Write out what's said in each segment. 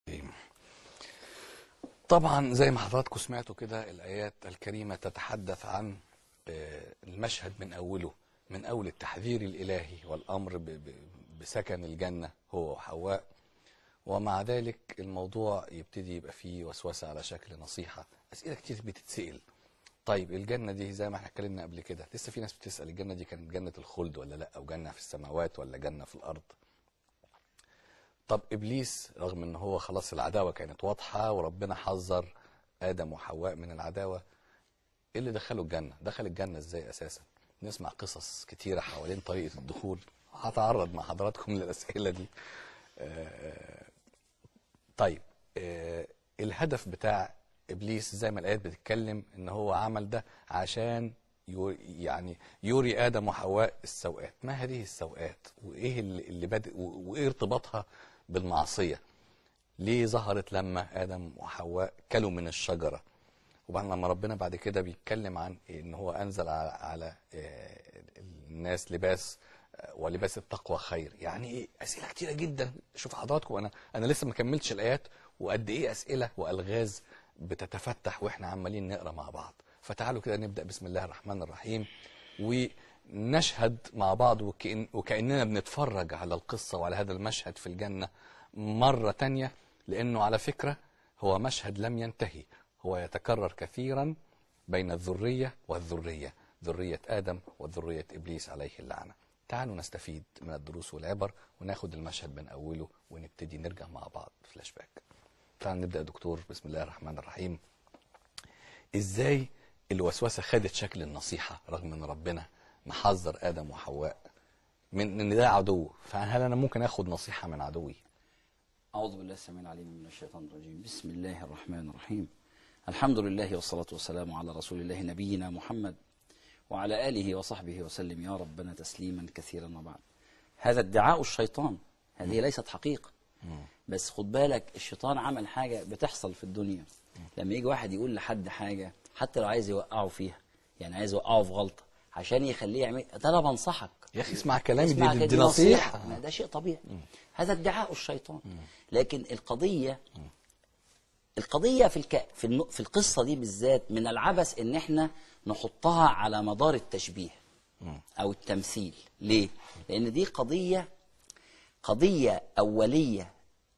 طبعا زي ما حضراتكم سمعتوا كده الآيات الكريمة تتحدث عن آه، المشهد من أوله من أول التحذير الإلهي والأمر ب- ب- بسكن الجنة هو وحواء ومع ذلك الموضوع يبتدي يبقى فيه وسوسة على شكل نصيحة أسئلة كتير بتتسأل طيب الجنة دي زي ما احنا اتكلمنا قبل كده لسه في ناس بتسأل الجنة دي كانت جنة الخلد ولا لا أو جنة في السماوات ولا جنة في الأرض طب ابليس رغم ان هو خلاص العداوه كانت واضحه وربنا حذر ادم وحواء من العداوه ايه اللي دخله الجنه دخل الجنه ازاي اساسا نسمع قصص كتيره حوالين طريقه الدخول هتعرض مع حضراتكم للاسئله دي آه، طيب آه، الهدف بتاع ابليس زي ما الايات بتتكلم ان هو عمل ده عشان يو- يعني يوري ادم وحواء السوءات ما هذه السوءات وايه اللي اللي بدأ و- وايه ارتباطها بالمعصيه ليه ظهرت لما ادم وحواء كلوا من الشجره وبعدين لما ربنا بعد كده بيتكلم عن ان هو انزل على, على آه، الناس لباس آه، ولباس التقوى خير يعني ايه اسئله كتيره جدا شوف حضراتكم انا انا لسه ما كملتش الايات وقد ايه اسئله والغاز بتتفتح واحنا عمالين نقرا مع بعض فتعالوا كده نبدا بسم الله الرحمن الرحيم ونشهد مع بعض وكأن وكاننا بنتفرج على القصه وعلى هذا المشهد في الجنه مره تانية لانه على فكره هو مشهد لم ينتهي هو يتكرر كثيرا بين الذريه والذريه ذريه ادم وذريه ابليس عليه اللعنه تعالوا نستفيد من الدروس والعبر وناخد المشهد من اوله ونبتدي نرجع مع بعض فلاش باك تعالوا نبدا يا دكتور بسم الله الرحمن الرحيم ازاي الوسوسه خدت شكل النصيحه رغم ان ربنا محذر ادم وحواء من ان ده عدو فهل انا ممكن اخد نصيحه من عدوي أعوذ بالله السميع العليم من الشيطان الرجيم بسم الله الرحمن الرحيم الحمد لله والصلاة والسلام على رسول الله نبينا محمد وعلى آله وصحبه وسلم يا ربنا تسليما كثيرا وبعد هذا ادعاء الشيطان هذه ليست حقيقة بس خد بالك الشيطان عمل حاجة بتحصل في الدنيا لما يجي واحد يقول لحد حاجة حتى لو عايز يوقعه فيها يعني عايز يوقعه في غلطة عشان يخليه يعمل ده انا بنصحك يا اخي اسمع كلامي اسمع دي, كده دي نصيحه ما ده شيء طبيعي هذا ادعاء الشيطان لكن القضية القضية في الك... في, الن... في القصة دي بالذات من العبث ان احنا نحطها على مدار التشبيه او التمثيل ليه؟ لان دي قضية قضية أولية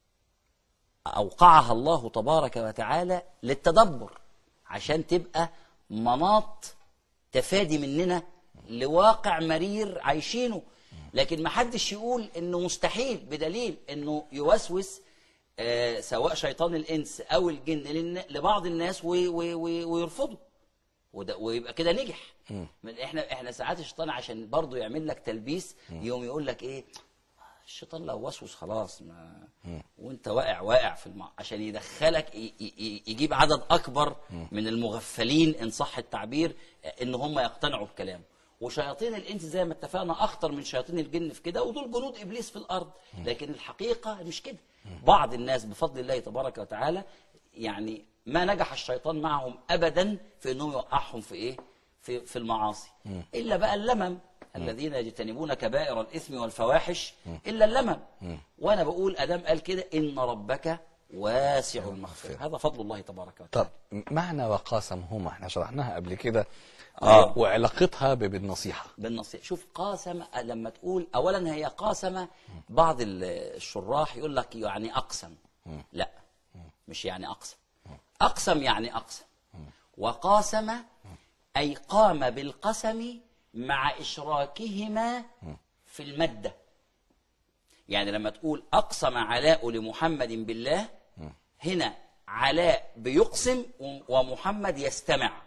أوقعها الله تبارك وتعالى للتدبر عشان تبقى مناط تفادي مننا لواقع مرير عايشينه لكن ما حدش يقول انه مستحيل بدليل انه يوسوس آه سواء شيطان الانس او الجن للن- لبعض الناس وي- وي- وي- ويرفضوا وده ويبقى كده نجح من احنا احنا ساعات الشيطان عشان برضه يعمل لك تلبيس يوم يقول لك ايه الشيطان لو وسوس خلاص ما وانت واقع واقع في المع... عشان يدخلك ي... ي... يجيب عدد اكبر من المغفلين ان صح التعبير ان هم يقتنعوا بكلامه وشياطين الانس زي ما اتفقنا اخطر من شياطين الجن في كده ودول جنود ابليس في الارض لكن الحقيقه مش كده بعض الناس بفضل الله تبارك وتعالى يعني ما نجح الشيطان معهم ابدا في انهم يوقعهم في ايه في في المعاصي الا بقى اللمم الذين يجتنبون كبائر الاثم والفواحش الا اللمم وانا بقول ادم قال كده ان ربك واسع المغفره هذا فضل الله تبارك وتعالى طب معنى وقاسمهما احنا شرحناها قبل كده آه. وعلاقتها ب- بالنصيحه بالنصيحة شوف قاسم لما تقول أولا هي قاسم بعض ال- الشراح يقول لك يعني أقسم لا مش يعني أقسم أقسم يعني أقسم وقاسم أي قام بالقسم مع إشراكهما في المادة يعني لما تقول أقسم علاء لمحمد بالله هنا علاء بيقسم ومحمد يستمع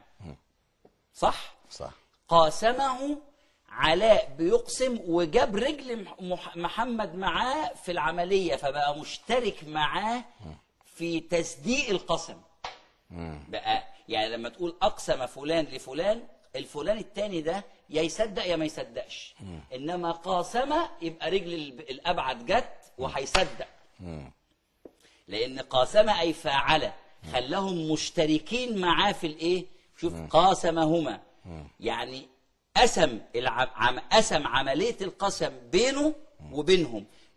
صح؟ صح قاسمه علاء بيقسم وجاب رجل مح- مح- محمد معاه في العملية فبقى مشترك معاه في تصديق القسم بقى يعني لما تقول أقسم فلان لفلان الفلان التاني ده يا يصدق يا ما يصدقش إنما قاسم يبقى رجل ال- الأبعد جت وهيصدق لان قاسم اي فاعل خلاهم مشتركين معاه في الايه شوف قاسمهما يعني قسم العم... عم... قسم عمليه القسم بينه وبينهم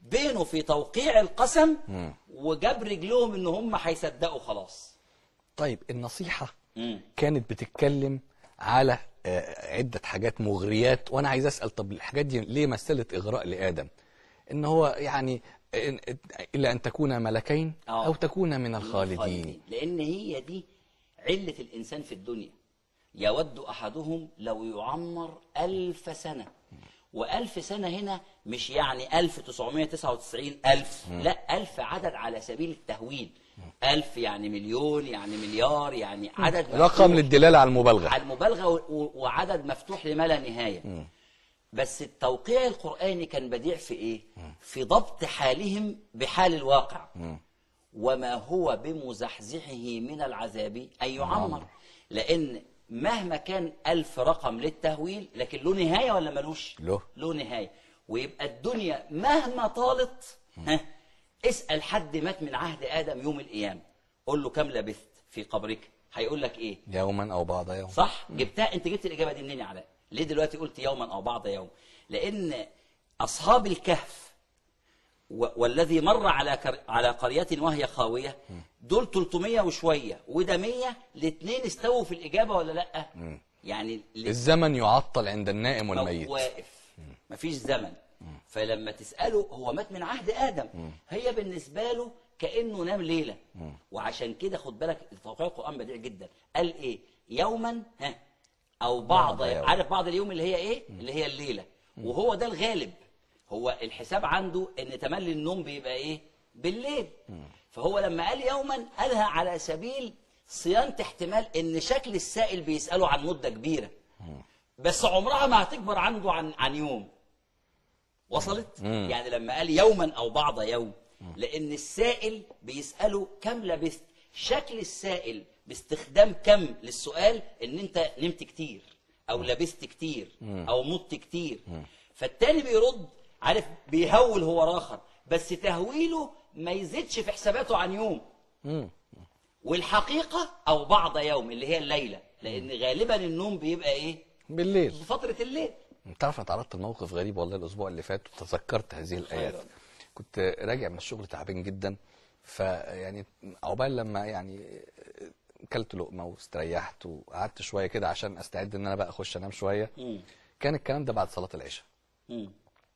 بينه في توقيع القسم وجاب رجلهم ان هم هيصدقوا خلاص طيب النصيحة مم. كانت بتتكلم على آه، عدة حاجات مغريات وأنا عايز أسأل طب الحاجات دي ليه مثلت إغراء لآدم إن هو يعني إن- إلا أن تكون ملكين آه. أو تكون من الخالدين لان هي دي علة الانسان في الدنيا يود احدهم لو يعمر ألف سنة وألف سنة هنا مش يعني 1999 ألف لا ألف عدد على سبيل التهويل ألف يعني مليون يعني مليار يعني عدد رقم مفتوح. للدلالة على المبالغة على المبالغه و- و- وعدد مفتوح لما لا نهايه بس التوقيع القراني كان بديع في ايه في ضبط حالهم بحال الواقع وما هو بمزحزحه من العذاب ان يعمر لان مهما كان ألف رقم للتهويل لكن له نهايه ولا ملوش له. له نهايه ويبقى الدنيا مهما طالت ها اسال حد مات من عهد ادم يوم القيامه قول له كم لبثت في قبرك هيقول لك ايه يوما أو بعض يوم صح جبتها انت جبت الاجابه دي منين يا علاء ليه دلوقتي قلت يوما او بعض يوم لان اصحاب الكهف و- والذي مر على كر... على قريه وهي خاويه دول 300 وشويه وده 100 الاثنين استووا في الاجابه ولا لا يعني ال- الزمن يعطل عند النائم مو- والميت واقف مفيش زمن فلما تساله هو مات من عهد ادم هي بالنسبه له كانه نام ليله وعشان كده خد بالك توقيع القران بديع جدا قال ايه يوما ها او بعض بعض يوم. يوم. عارف بعض اليوم اللي هي ايه اللي هي الليله وهو ده الغالب هو الحساب عنده ان تملي النوم بيبقى ايه بالليل فهو لما قال يوما قالها على سبيل صيانه احتمال ان شكل السائل بيساله عن مده كبيره بس عمرها ما هتكبر عنده عن عن يوم وصلت يعني لما قال يوما او بعض يوم لان السائل بيساله كم لبثت شكل السائل باستخدام كم للسؤال ان انت نمت كتير او لبثت كتير او مت كتير فالتاني بيرد عارف بيهول هو راخر بس تهويله ما يزيدش في حساباته عن يوم والحقيقه او بعض يوم اللي هي الليله لان غالبا النوم بيبقى ايه بالليل في فتره الليل انت عارف انا تعرضت لموقف غريب والله الاسبوع اللي فات وتذكرت هذه الايات خيرا. كنت راجع من الشغل تعبان جدا فيعني عقبال لما يعني كلت لقمه واستريحت وقعدت شويه كده عشان استعد ان انا بقى اخش انام شويه مم. كان الكلام ده بعد صلاه العشاء مم.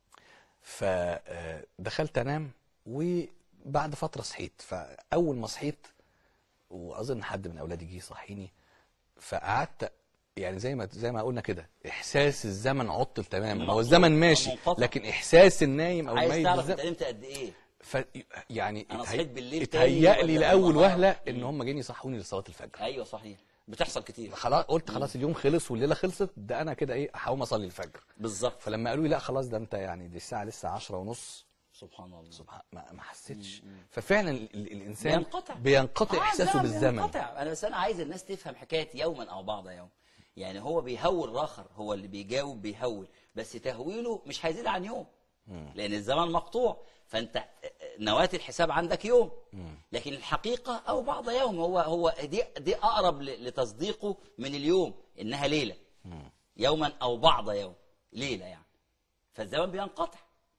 فدخلت انام وبعد فتره صحيت فاول ما صحيت واظن حد من اولادي جه يصحيني فقعدت يعني زي ما زي ما قلنا كده احساس الزمن عطل تماما هو مقطوع، الزمن ماشي منقطع. لكن احساس النايم او عايز الميت تعرف بالزمن- انت نمت قد ايه ف يعني أنا اتهي- صحيت بالليل تاني اتهيأ لي ولا لاول بالنهار؟ وهله ان هم جايين يصحوني لصلاه الفجر ايوه صحيح بتحصل كتير خلاص قلت خلاص اليوم خلص والليله خلصت ده انا كده ايه هقوم اصلي الفجر بالظبط فلما قالوا لي لا خلاص ده انت يعني دي الساعه لسه 10 ونص سبحان الله سبحان ما, ما حسيتش ففعلا ال- ال- الانسان بينقطع بينقطع آه، احساسه الزمن بالزمن بينقطع انا بس انا عايز الناس تفهم حكايه يوما او بعض يوم يعني هو بيهول راخر هو اللي بيجاوب بيهول بس تهويله مش هيزيد عن يوم لان الزمن مقطوع فانت نواه الحساب عندك يوم لكن الحقيقه او بعض يوم هو هو دي دي اقرب ل- لتصديقه من اليوم انها ليله يوما او بعض يوم ليله يعني فالزمن بينقطع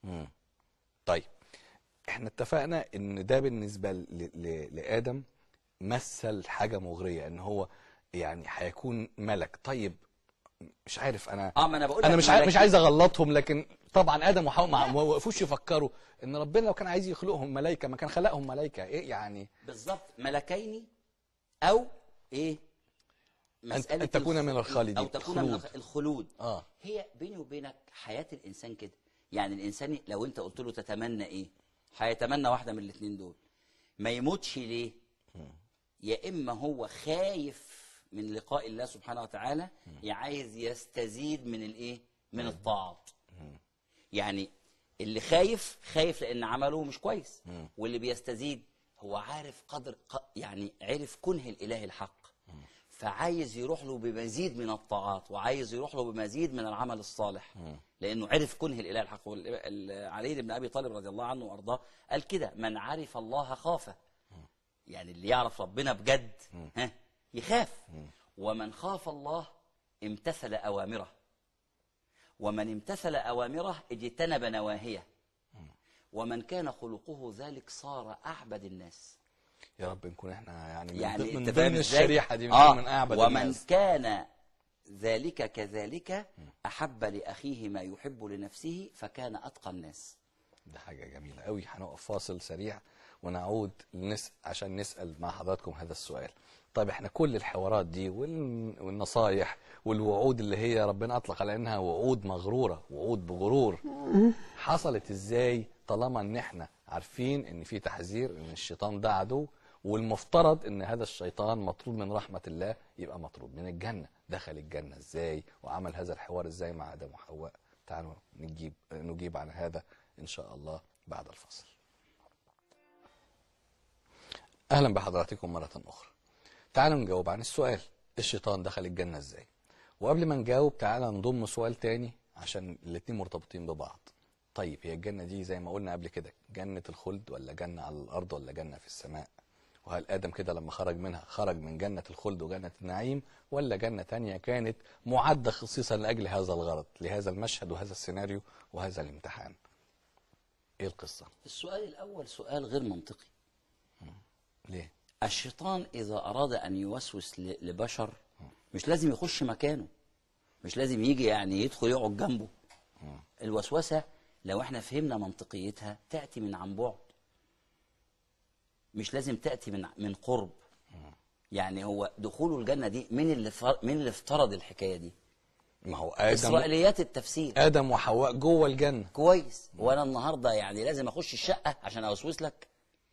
طيب احنا اتفقنا ان ده بالنسبه ل... ل... لادم مثل حاجه مغريه ان هو يعني هيكون ملك طيب مش عارف انا اه ما انا بقول انا لك مش عايز مش ملكي. عايز اغلطهم لكن طبعا ادم وحواء ما ما وقفوش يفكروا ان ربنا لو كان عايز يخلقهم ملائكه ما كان خلقهم ملائكه ايه يعني بالظبط ملكين او ايه أن- أن تكون الخ- من الخالدين. او تكون من الخلود. الخ- الخلود اه هي بيني وبينك حياه الانسان كده يعني الانسان لو انت قلت له تتمنى ايه هيتمنى واحده من الاثنين دول ما يموتش ليه يا اما هو خايف من لقاء الله سبحانه وتعالى يا عايز يستزيد من الايه من الطاعات يعني اللي خايف خايف لان عمله مش كويس واللي بيستزيد هو عارف قدر ق- يعني عرف كنه الاله الحق فعايز يروح له بمزيد من الطاعات وعايز يروح له بمزيد من العمل الصالح لانه عرف كنه الاله الحق وال- ال- علي بن ابي طالب رضي الله عنه وارضاه قال كده من عرف الله خافه يعني اللي يعرف ربنا بجد ها يخاف ومن خاف الله امتثل اوامره ومن امتثل اوامره اجتنب نواهيه ومن كان خلقه ذلك صار أعبد الناس يا رب نكون احنا يعني من, يعني ضمن- من أنت فاهم ضمن إزاي؟ الشريحه دي من, آه من اعبد ومن الناس كان ذلك كذلك أحب لأخيه ما يحب لنفسه فكان أتقى الناس ده حاجه جميله قوي هنقف فاصل سريع ونعود نس... عشان نسال مع حضراتكم هذا السؤال طيب احنا كل الحوارات دي وال... والنصايح والوعود اللي هي ربنا اطلق على انها وعود مغروره وعود بغرور حصلت ازاي طالما ان احنا عارفين ان في تحذير ان الشيطان ده عدو والمفترض ان هذا الشيطان مطرود من رحمه الله يبقى مطرود من الجنه دخل الجنه ازاي وعمل هذا الحوار ازاي مع ادم وحواء تعالوا نجيب نجيب عن هذا ان شاء الله بعد الفصل اهلا بحضراتكم مره اخرى تعالوا نجاوب عن السؤال الشيطان دخل الجنه ازاي وقبل ما نجاوب تعالى نضم سؤال تاني عشان الاتنين مرتبطين ببعض طيب هي الجنه دي زي ما قلنا قبل كده جنه الخلد ولا جنه على الارض ولا جنه في السماء وهل ادم كده لما خرج منها خرج من جنه الخلد وجنه النعيم ولا جنه تانية كانت معده خصيصا لاجل هذا الغرض لهذا المشهد وهذا السيناريو وهذا الامتحان ايه القصه السؤال الأول سؤال غير منطقي ليه الشيطان إذا أراد أن يوسوس ل- لبشر مش لازم يخش مكانه مش لازم يجي يعني يدخل يقعد جنبه الوسوسة لو احنا فهمنا منطقيتها تأتي من عن بعد مش لازم تأتي من من قرب يعني هو دخوله الجنة دي مين اللي فر... مين اللي افترض الحكاية دي ما هو ادم إسرائيليات التفسير ادم وحواء جوه الجنه كويس وانا النهارده يعني لازم اخش الشقه عشان اوسوس لك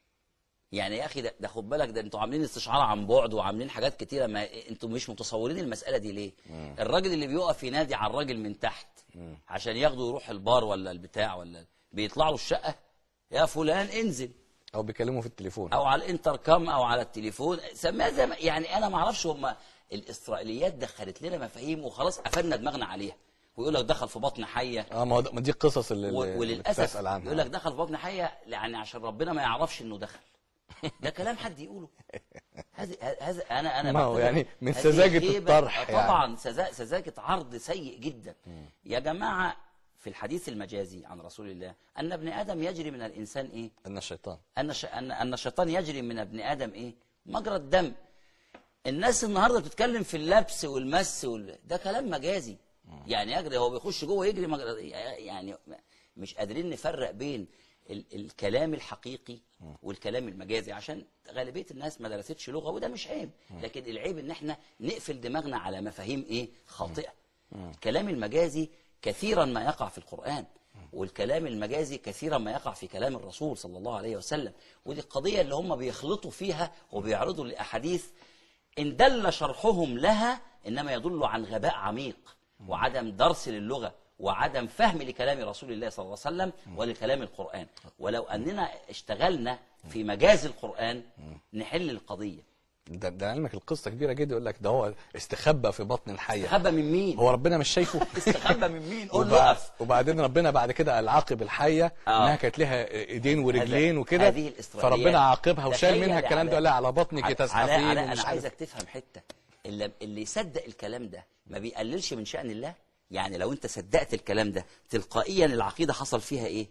يعني يا اخي ده, ده خد بالك ده انتوا عاملين استشعار عن بعد وعاملين حاجات كتيره ما انتوا مش متصورين المساله دي ليه الراجل اللي بيقف ينادي على الراجل من تحت عشان ياخده يروح البار ولا البتاع ولا بيطلع له الشقه يا فلان انزل او بيكلموا في التليفون او على الانتركم او على التليفون سماها زي ما يعني انا ما اعرفش هم الاسرائيليات دخلت لنا مفاهيم وخلاص قفلنا دماغنا عليها ويقول لك دخل في بطن حيه اه ما هو ده- ما دي القصص اللي, و- اللي وللاسف بتسال عنها يقول لك دخل في بطن حيه يعني عشان ربنا ما يعرفش انه دخل ده كلام حد يقوله هذا هذا انا انا ما هو بعتبر يعني من هذه سذاجة خيبة. الطرح آه يعني. طبعا سذا- سذاجه عرض سيء جدا يا جماعه في الحديث المجازي عن رسول الله ان ابن ادم يجري من الانسان ايه ان الشيطان ان ش... ان ان الشيطان يجري من ابن ادم ايه مجرى الدم الناس النهارده بتتكلم في اللبس والمس وال... ده كلام مجازي يعني يجري هو بيخش جوه يجري مجرى يعني مش قادرين نفرق بين ال... الكلام الحقيقي والكلام المجازي عشان غالبيه الناس ما درستش لغه وده مش عيب لكن العيب ان احنا نقفل دماغنا على مفاهيم ايه خاطئه الكلام المجازي كثيرا ما يقع في القرآن والكلام المجازي كثيرا ما يقع في كلام الرسول صلى الله عليه وسلم ودي القضية اللي هم بيخلطوا فيها وبيعرضوا الأحاديث إن دل شرحهم لها إنما يدل عن غباء عميق وعدم درس للغة وعدم فهم لكلام رسول الله صلى الله عليه وسلم ولكلام القرآن ولو أننا اشتغلنا في مجاز القرآن نحل القضية ده, ده علمك القصه كبيره جدا يقول لك ده هو استخبى في بطن الحيه استخبى من مين؟ هو ربنا مش شايفه استخبى من مين؟ قول له وبعد اقف وبعدين ربنا بعد كده قال عاقب الحيه آه. انها كانت لها ايدين ورجلين هذا- وكده هذه الإسرائيليات. فربنا عاقبها وشال تخيل منها يا الكلام ده علاء. قال لها على بطنك علاء- تزحفين علاء ومش انا عارف. عايزك تفهم حته اللي, اللي يصدق الكلام ده ما بيقللش من شأن الله يعني لو انت صدقت الكلام ده تلقائيا العقيده حصل فيها ايه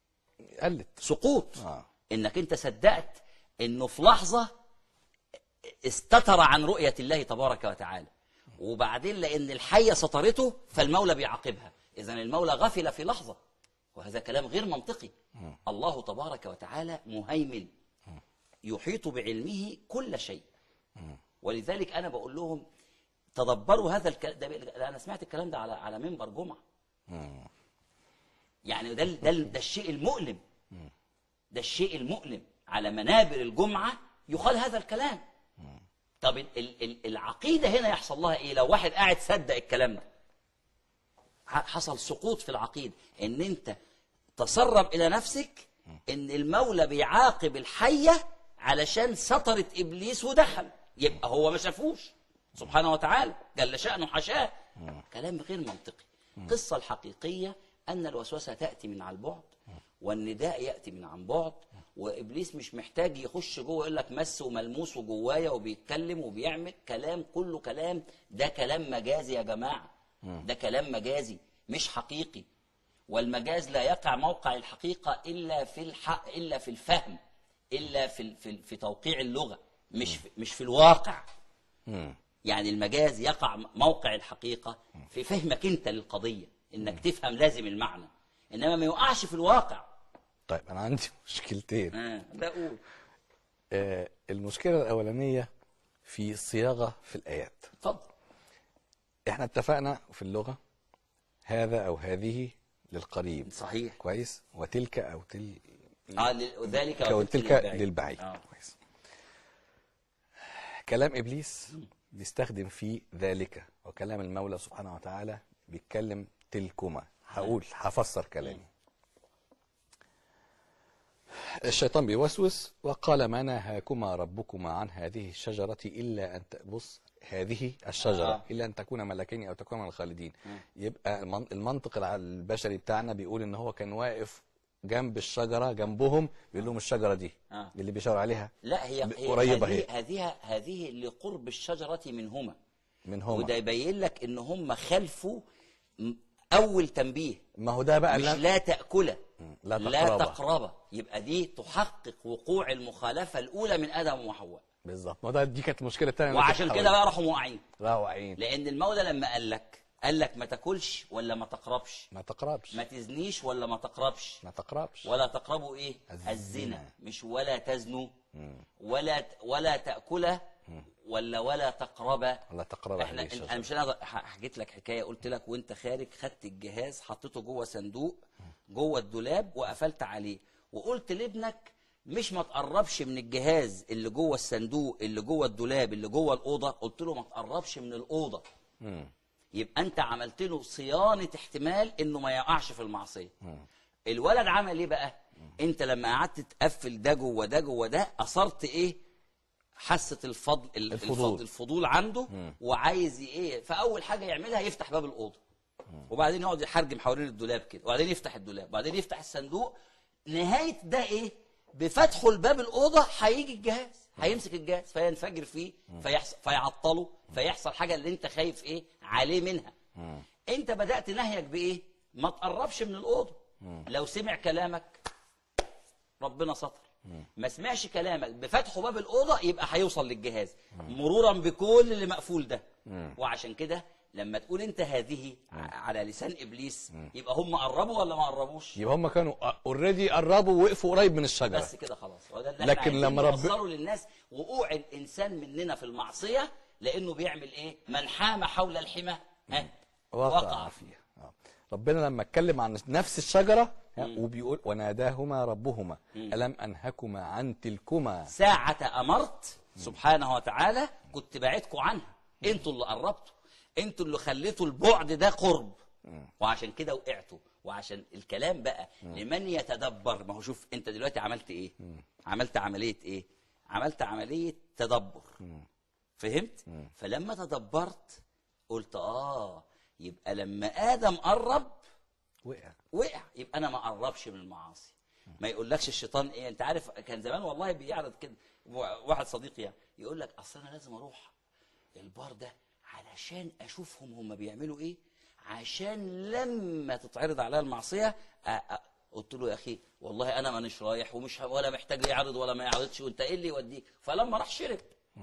قلت سقوط آه. انك انت صدقت انه في لحظه استتر عن رؤيه الله تبارك وتعالى وبعدين لان الحيه سترته فالمولى بيعاقبها اذا المولى غفل في لحظه وهذا كلام غير منطقي الله تبارك وتعالى مهيمن يحيط بعلمه كل شيء ولذلك انا بقول لهم تدبروا هذا الكلام ده ده انا سمعت الكلام ده على على منبر جمعه يعني ده ال- ده ال- ده الشيء المؤلم ده الشيء المؤلم على منابر الجمعه يقال هذا الكلام طب ال- ال- ال- العقيده هنا يحصل لها ايه لو واحد قاعد صدق الكلام ده ح- حصل سقوط في العقيده ان انت تسرب الى نفسك ان المولى بيعاقب الحيه علشان سترت ابليس ودخل يبقى هو ما شافوش سبحانه وتعالى جل شانه حشاه كلام غير منطقي القصه الحقيقيه ان الوسوسه تاتي من على البعد والنداء ياتي من عن بعد وابليس مش محتاج يخش جوه يقول لك مس وملموس وجوايا وبيتكلم وبيعمل كلام كله كلام ده كلام مجازي يا جماعه ده كلام مجازي مش حقيقي والمجاز لا يقع موقع الحقيقة إلا في الحق إلا في الفهم إلا في ال- في, ال- في توقيع اللغة مش في مش في الواقع مم. يعني المجاز يقع موقع الحقيقة في فهمك أنت للقضية إنك تفهم لازم المعنى إنما ما يقعش في الواقع طيب انا عندي مشكلتين آه لا أقول آه المشكله الاولانيه في صياغه في الايات اتفضل احنا اتفقنا في اللغه هذا او هذه للقريب صحيح كويس وتلك او تل آه لل- وذلك وتلك للبعيد. للبعيد آه. كويس كلام ابليس بيستخدم فيه ذلك وكلام المولى سبحانه وتعالى بيتكلم تلكما هقول هفسر كلامي الشيطان بيوسوس وقال ما نهاكما ربكما عن هذه الشجرة إلا أن ت- بص هذه الشجرة آه. إلا أن تكون ملكين أو تكون من الخالدين يبقى المن- المنطق الع- البشري بتاعنا بيقول إن هو كان واقف جنب الشجرة جنبهم بيقول لهم الشجرة دي آه. اللي بيشاور عليها لا هي, ب- هي قريبة هذه هي. هذه هذه لقرب الشجرة منهما من هما وده يبين لك ان هم خلفوا م- اول تنبيه ما هو ده بقى مش اللي لا تأكله لا لا تقربا. تقربا يبقى دي تحقق وقوع المخالفة الأولى من آدم وحواء بالظبط ما ده دي كانت المشكلة الثانية وعشان كده بقى راحوا موقعين راوعين لأن المولى لما قال لك قال لك ما تاكلش ولا ما تقربش ما تقربش ما تزنيش ولا ما تقربش ما تقربش ولا تقربوا ايه الزنا. الزنا مش ولا تزنوا ولا ولا تاكله ولا ولا تقربا ولا تقرب احنا هذه الشجرة. انا مش انا ح- حكيت لك حكايه قلت لك وانت خارج خدت الجهاز حطيته جوه صندوق جوه الدولاب وقفلت عليه وقلت لابنك مش ما تقربش من الجهاز اللي جوه الصندوق اللي جوه الدولاب اللي جوه الاوضه قلت له ما تقربش من الاوضه مم. يبقى انت عملت له صيانه احتمال انه ما يقعش في المعصيه الولد عمل ايه بقى انت لما قعدت تقفل ده جوه ده جوه ده اثرت ايه حاسه الفضل ال- الفضول. الفضل, الفضول عنده وعايز ي- ايه فاول حاجه يعملها يفتح باب الاوضه وبعدين يقعد يحرجم حوالين الدولاب كده وبعدين يفتح الدولاب وبعدين يفتح الصندوق نهايه ده ايه بفتحه لباب الاوضه هيجي الجهاز هيمسك الجهاز فينفجر فيه فيحصل فيعطله فيحصل حاجه اللي انت خايف ايه عليه منها انت بدات نهيك بايه ما تقربش من الاوضه لو سمع كلامك ربنا ستر ما سمعش كلامك بفتحه باب الاوضه يبقى هيوصل للجهاز مرورا بكل اللي مقفول ده وعشان كده لما تقول انت هذه ع- على لسان ابليس يبقى هم قربوا ولا ما قربوش يبقى هم كانوا اوريدي قربوا وقفوا قريب من الشجرة بس كده خلاص هو ده اللي لكن احنا لما لما رب- نوصله للناس وقوع الانسان مننا في المعصيه لانه بيعمل ايه من حام حول الحمى ها وقع فيها آه. ربنا لما اتكلم عن نفس الشجرة ها، وبيقول وناداهما ربهما ألم أنهكما عن تلكما ساعة أمرت سبحانه وتعالى كنت بعدكم عنها انتوا اللي قربتوا انتوا اللي خليتوا البعد ده قرب وعشان كده وقعتوا وعشان الكلام بقى لمن يتدبر ما هو شوف انت دلوقتي عملت ايه عملت عملية ايه عملت عملية تدبر فهمت فلما تدبرت قلت اه يبقى لما آدم قرب وقع وقع يبقى انا ما اقربش من المعاصي ما يقولكش الشيطان ايه انت عارف كان زمان والله بيعرض كده واحد صديقي يعني يقول لك اصل انا لازم اروح البار ده علشان اشوفهم هم بيعملوا ايه عشان لما تتعرض عليا المعصيه أ- أ- قلت له يا اخي والله انا مانيش رايح ومش ه- ولا محتاج لي يعرض ولا ما يعرضش وانت ايه اللي يوديك فلما راح شرب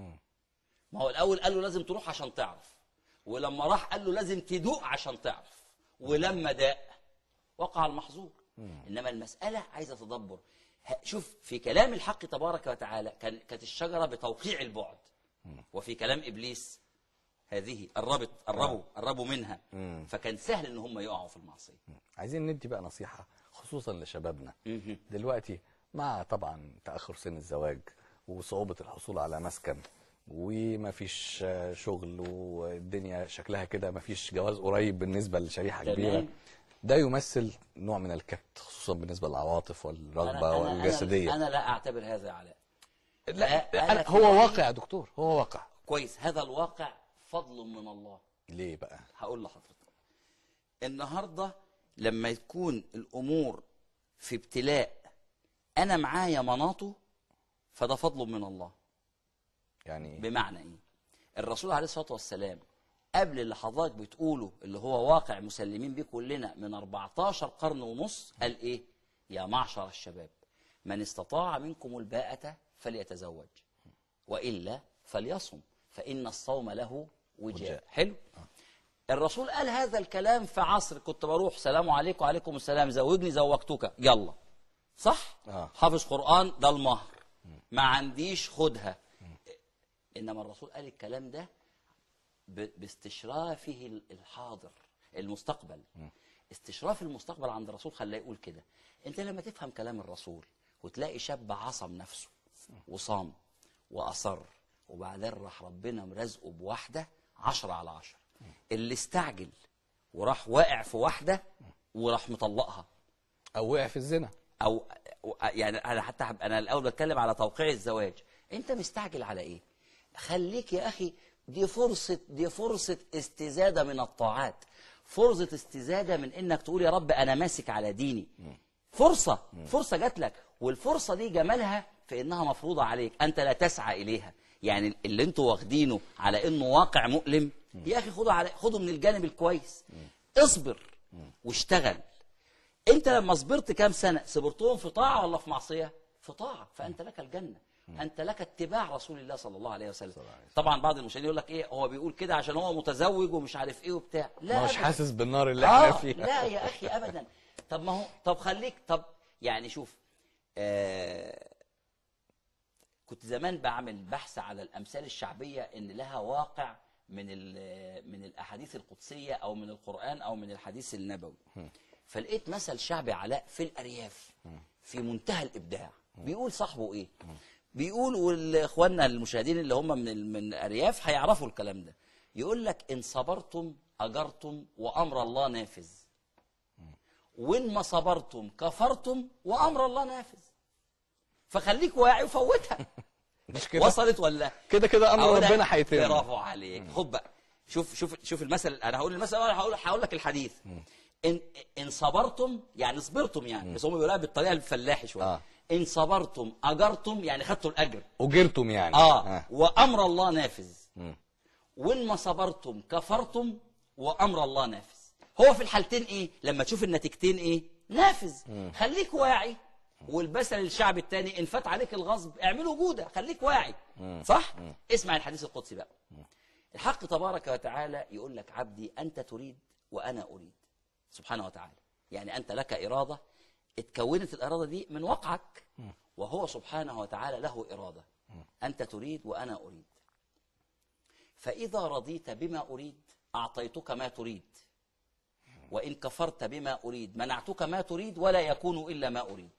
ما هو الاول قال له لازم تروح عشان تعرف ولما راح قال له لازم تدوق عشان تعرف ولما داق وقع المحظور انما المساله عايزه تدبر ه- شوف في كلام الحق تبارك وتعالى كان كانت الشجره بتوقيع البعد وفي كلام ابليس هذه قربت قربوا قربوا منها فكان سهل ان هم يقعوا في المعصيه عايزين ندي بقى نصيحة خصوصا لشبابنا مهم. دلوقتي مع طبعا تأخر سن الزواج وصعوبة الحصول على مسكن ومفيش آه، شغل والدنيا شكلها كده مفيش جواز قريب بالنسبة لشريحة تمام. كبيرة ده يمثل نوع من الكبت خصوصا بالنسبة للعواطف والرغبة والجسدية أنا, انا لا اعتبر هذا علاء لا أنا أنا في هو رأيي- واقع يا دكتور هو واقع كويس هذا الواقع فضل من الله ليه بقى هقول لحضرتك النهارده لما تكون الامور في ابتلاء انا معايا مناطه فده فضل من الله يعني بمعنى ايه الرسول عليه الصلاه والسلام قبل اللي حضرتك بتقوله اللي هو واقع مسلمين بيه كلنا من 14 قرن ونص قال ايه يا معشر الشباب من استطاع منكم الباءة فليتزوج وإلا فليصم فإن الصوم له وجاء وجاء. حلو الرسول قال هذا الكلام في عصر كنت بروح سلام عليكم وعليكم السلام زوجني زوجتك يلا صح آه. حافظ قرآن ده المهر ما عنديش خدها إنما الرسول قال الكلام ده ب- باستشرافه ال- الحاضر المستقبل استشراف المستقبل عند الرسول خلاه يقول كده انت لما تفهم كلام الرسول وتلاقي شاب عصم نفسه وصام وأصر وبعدين راح ربنا مرزقه بواحدة عشرة على عشرة اللي استعجل وراح واقع في واحدة وراح مطلقها او وقع في الزنا او يعني انا حتى حب انا الاول بتكلم على توقيع الزواج انت مستعجل على ايه خليك يا اخي دي فرصه دي فرصه استزاده من الطاعات فرصه استزاده من انك تقول يا رب انا ماسك على ديني فرصه فرصه جات لك والفرصه دي جمالها في انها مفروضه عليك انت لا تسعى اليها يعني اللي انتوا واخدينه على انه واقع مؤلم يا اخي خده على خده من الجانب الكويس اصبر واشتغل انت لما صبرت كام سنه صبرتهم في طاعه ولا في معصيه في طاعه فانت لك الجنه انت لك اتباع رسول الله صلى الله عليه وسلم طبعا بعض المشاهدين يقول لك ايه هو بيقول كده عشان هو متزوج ومش عارف ايه وبتاع لا مش أبداً. حاسس بالنار اللي احنا آه فيها لا يا اخي ابدا طب ما هو طب خليك طب يعني شوف آه كنت زمان بعمل بحث على الامثال الشعبيه ان لها واقع من ال- من الاحاديث القدسيه او من القران او من الحديث النبوي فلقيت مثل شعبي علاء في الارياف في منتهى الابداع بيقول صاحبه ايه بيقول والاخواننا المشاهدين اللي هم من ال- من الارياف هيعرفوا الكلام ده يقول لك ان صبرتم اجرتم وامر الله نافذ وان ما صبرتم كفرتم وامر الله نافذ فخليك واعي وفوتها مش كده وصلت ولا كده كده امر أقول لك ربنا هيتم برافو عليك خد بقى شوف شوف شوف المثل انا هقول المثل ولا هقول هقول لك الحديث ان ان صبرتم يعني صبرتم يعني بس هم بيقولوها بالطريقه الفلاحي شويه آه. ان صبرتم اجرتم يعني خدتوا الاجر اجرتم يعني اه وامر الله نافذ مم. وان ما صبرتم كفرتم وامر الله نافذ هو في الحالتين ايه لما تشوف النتيجتين ايه نافذ خليك واعي والبسل الشعب التاني ان فات عليك الغصب اعمله جوده خليك واعي صح اسمع الحديث القدسي بقى الحق تبارك وتعالى يقول لك عبدي انت تريد وانا اريد سبحانه وتعالى يعني انت لك اراده اتكونت الاراده دي من وقعك وهو سبحانه وتعالى له اراده انت تريد وانا اريد فإذا رضيت بما أريد أعطيتك ما تريد وإن كفرت بما أريد منعتك ما تريد ولا يكون إلا ما أريد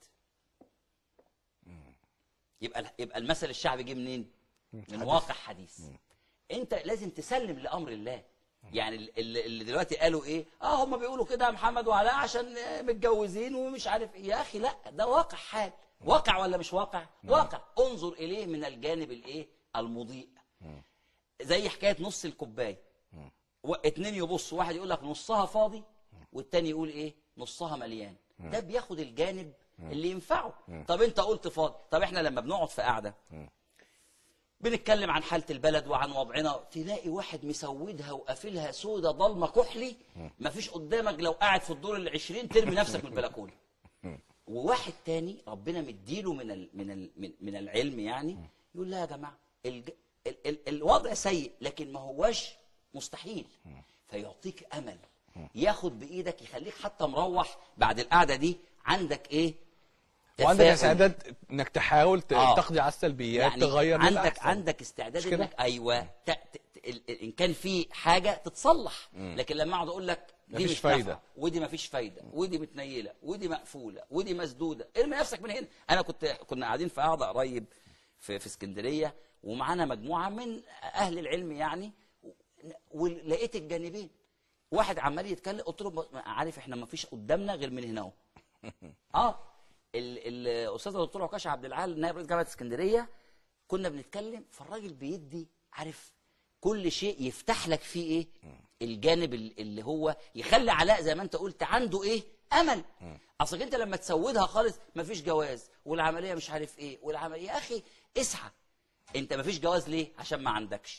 يبقى يبقى المثل الشعبي جه منين؟ من واقع حديث أنت لازم تسلم لأمر الله يعني اللي, اللي دلوقتي قالوا ايه اه هم بيقولوا كده يا محمد وعلاء عشان آه، متجوزين ومش عارف ايه يا اخي لا ده واقع حال واقع ولا مش واقع واقع انظر اليه من الجانب الايه المضيء زي حكايه نص الكوبايه اتنين يبصوا واحد يقول لك نصها فاضي والتاني يقول ايه نصها مليان ده بياخد الجانب اللي ينفعه طب انت قلت فاضي طب احنا لما بنقعد في قعده بنتكلم عن حالة البلد وعن وضعنا تلاقي واحد مسودها وقافلها سودة ضلمة كحلي مفيش قدامك لو قاعد في الدور العشرين ترمي نفسك من البلكونة وواحد تاني ربنا مديله من ال من ال من, من العلم يعني يقول لا يا جماعه الج... ال ال الوضع سيء لكن ما هواش مستحيل فيعطيك امل ياخد بايدك يخليك حتى مروح بعد القعده دي عندك ايه وعندك تفاؤل. استعداد انك تحاول ت- آه. تقضي على السلبيات يعني تغير عندك للأحسن. عندك استعداد مش كده؟ انك ايوه ت... ت... ت... ال- ال- ان كان في حاجه تتصلح لكن لما اقعد اقول لك دي مفيش مش فايدة. نافعة، ودي مفيش فايده ودي متنيله ودي مقفوله ودي مسدوده ارمي نفسك من هنا انا كنت كنا قاعدين في قعده قريب في في اسكندريه ومعانا مجموعه من اهل العلم يعني ولقيت الجانبين واحد عمال يتكلم قلت له ب- عارف احنا ما فيش قدامنا غير من هنا اهو اه ال- الاستاذ الدكتور عكاش عبد العال نائب رئيس جامعه اسكندريه كنا بنتكلم فالراجل بيدي عارف كل شيء يفتح لك فيه ايه الجانب ال- اللي هو يخلي علاء زي ما انت قلت عنده ايه امل اصلك انت لما تسودها خالص مفيش جواز والعمليه مش عارف ايه والعمليه يا اخي اسعى انت مفيش جواز ليه عشان ما عندكش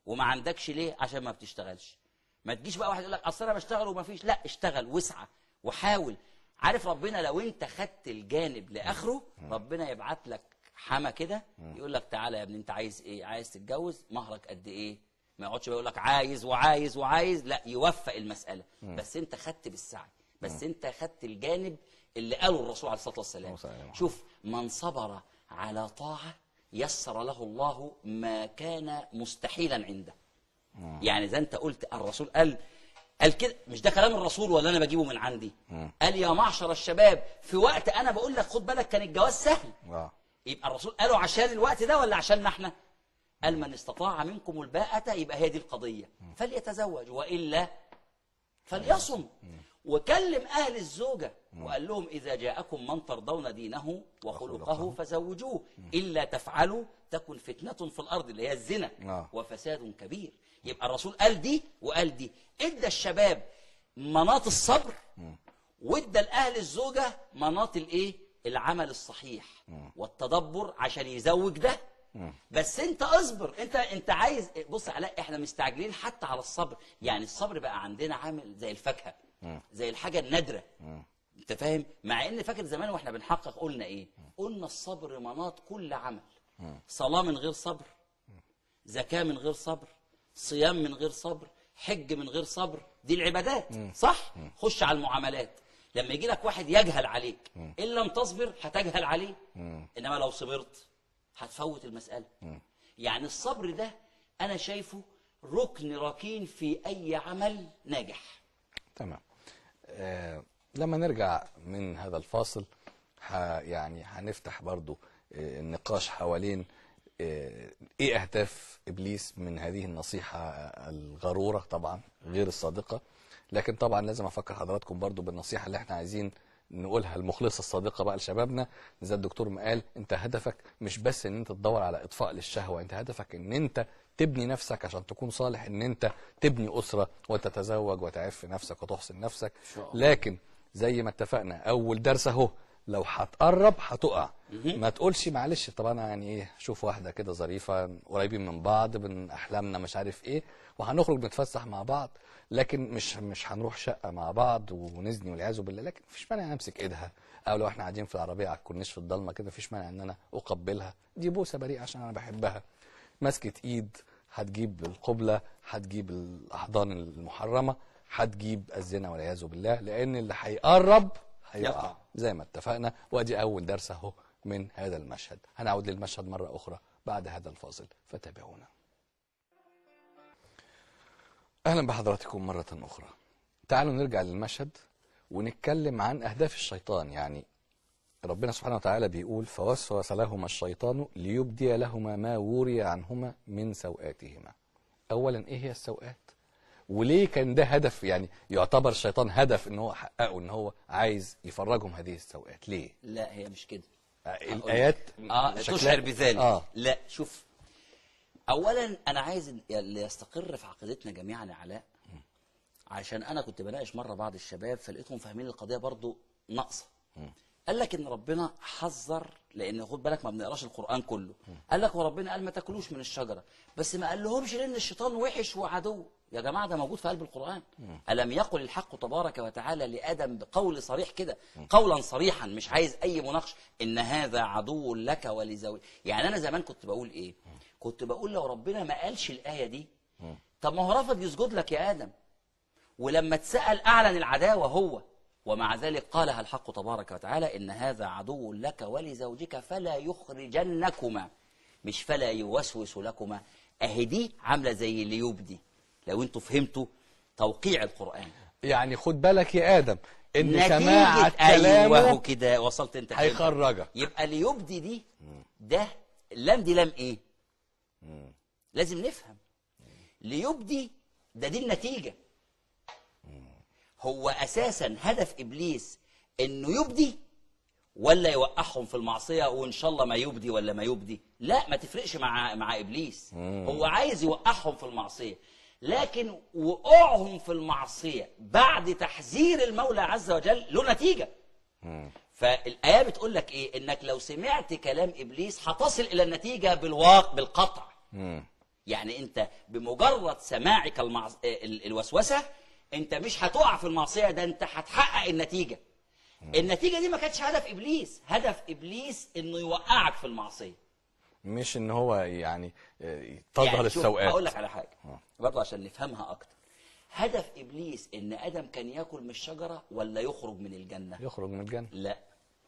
وما عندكش ليه عشان ما بتشتغلش ما تجيش بقى واحد يقول لك اصل انا بشتغل وما فيش لا اشتغل واسعى وحاول عارف ربنا لو انت خدت الجانب لاخره ربنا يبعت لك حما كده يقول لك تعالى يا ابني انت عايز ايه عايز تتجوز مهرك قد ايه ما يقعدش بقى يقول لك عايز وعايز وعايز لا يوفق المساله بس انت خدت بالسعي بس انت خدت الجانب اللي قاله الرسول عليه الصلاه والسلام اللهم صل على محمد. شوف من صبر على طاعه يسر له الله ما كان مستحيلا عنده يعني زي انت قلت الرسول قال قال كده مش ده كلام الرسول ولا انا بجيبه من عندي قال يا معشر الشباب في وقت انا بقول لك خد بالك كان الجواز سهل اه يبقى الرسول قاله عشان الوقت ده ولا عشاننا احنا قال من استطاع منكم الباءة يبقى هي دي القضية فليتزوج وإلا فليصم وكلم أهل الزوجة وقال لهم إذا جاءكم من ترضون دينه وخلقه فزوجوه إلا تفعلوا تكن فتنة في الأرض اللي هي الزنا آه. وفساد كبير يبقى الرسول قال دي وقال دي ادى الشباب مناط الصبر وادى لاهل الزوجه مناط الايه العمل الصحيح والتدبر عشان يزوج ده بس انت اصبر انت انت عايز بص علاء احنا مستعجلين حتى على الصبر يعني الصبر بقى عندنا عامل زي الفاكهه زي الحاجه النادره انت فاهم مع ان فاكر زمان واحنا بنحقق قلنا ايه قلنا الصبر مناط كل عمل صلاه من غير صبر زكاة من غير صبر صيام من غير صبر حج من غير صبر دي العبادات صح خش على المعاملات لما يجي لك واحد يجهل عليك ان لم تصبر هتجهل عليه انما لو صبرت هتفوت المسألة يعني الصبر ده انا شايفه ركن ركين في اي عمل ناجح تمام آه لما نرجع من هذا الفاصل ح يعني هنفتح برضو آه النقاش حوالين آه ايه اهداف ابليس من هذه النصيحة الغرورة طبعا غير الصادقة لكن طبعا لازم افكر حضراتكم برضو بالنصيحة اللي احنا عايزين نقولها المخلصة الصادقة بقى لشبابنا زي الدكتور ما قال انت هدفك مش بس ان انت تدور على اطفاء للشهوة انت هدفك ان انت تبني نفسك عشان تكون صالح ان انت تبني اسرة وتتزوج وتعف نفسك وتحسن نفسك شاء الله. لكن زي ما اتفقنا اول درس اهو لو هتقرب هتقع ما تقولش معلش طب انا يعني ايه شوف واحده كده ظريفه قريبين من بعض من احلامنا مش عارف ايه وهنخرج نتفسح مع بعض لكن مش مش هنروح شقه مع بعض ونزني والعياذ بالله لكن مفيش مانع امسك ايدها او لو احنا قاعدين في العربيه على الكورنيش في الضلمه كده مفيش مانع ان انا اقبلها دي بوسه بريئه عشان انا بحبها مسكه ايد هتجيب القبله هتجيب الاحضان المحرمه هتجيب الزنا والعياذ بالله لان اللي هيقرب هيقع يقع. زي ما اتفقنا وادي اول درس اهو من هذا المشهد هنعود للمشهد مرة أخرى بعد هذا الفاصل فتابعونا أهلا بحضراتكم مرة أخرى تعالوا نرجع للمشهد ونتكلم عن أهداف الشيطان يعني ربنا سبحانه وتعالى بيقول فوسوس لهما الشيطان ليبدي لهما ما وري عنهما من سوآتهما أولا إيه هي السوآت وليه كان ده هدف يعني يعتبر الشيطان هدف ان هو حققه ان هو عايز يفرجهم هذه السوءات ليه لا هي مش كده الايات اه شكلها- تشعر بذلك اه لا شوف اولا انا عايز اللي يستقر في عقيدتنا جميعا يا علاء عشان انا كنت بناقش مره بعض الشباب فلقيتهم فاهمين القضيه برضو ناقصه قال لك ان ربنا حذر لان خد بالك ما بنقراش القران كله قال لك وربنا قال ما تاكلوش من الشجره بس ما قال لهمش لان الشيطان وحش وعدو يا جماعه ده موجود في قلب القران الم يقل الحق تبارك وتعالى لادم بقول صريح كده قولا صريحا مش عايز اي مناقشه ان هذا عدو لك ولزوج يعني انا زمان كنت بقول ايه كنت بقول لو ربنا ما قالش الايه دي طب ما هو رفض يسجد لك يا ادم ولما اتسأل أعلن العداوة هو ومع ذلك قالها الحق تبارك وتعالى إن هذا عدو لك ولزوجك فلا يخرجنكما مش فلا يوسوس لكما أهي دي عاملة زي اللي يبدي لو انتوا فهمتوا توقيع القرآن يعني خد بالك يا ادم ان سماع نتيجة أيوه كلامه كده وصلت انت فهمت. هيخرجك يبقى ليبدي دي ده لام دي لام ايه لازم نفهم ليبدي ده دي النتيجة هو أساسا هدف إبليس إنه يبدي ولا يوقعهم في المعصية وإن شاء الله ما يبدي ولا ما يبدي لا ما تفرقش مع مع إبليس هو عايز يوقعهم في المعصية لكن وقوعهم في المعصية بعد تحذير المولى عز وجل له نتيجة فالآية بتقول لك إيه إنك لو سمعت كلام إبليس هتصل إلى النتيجة بالواقع بالقطع مم. يعني انت بمجرد سماعك المعص... ال- الوسوسه انت مش هتقع في المعصيه ده انت هتحقق النتيجه النتيجه دي ما كانتش هدف ابليس هدف ابليس انه يوقعك في المعصيه مش ان هو يعني آه، تظهر يعني شوف، السوءات هقول لك على حاجه برضه عشان نفهمها اكتر هدف ابليس ان ادم كان ياكل من الشجره ولا يخرج من الجنه يخرج من الجنه لا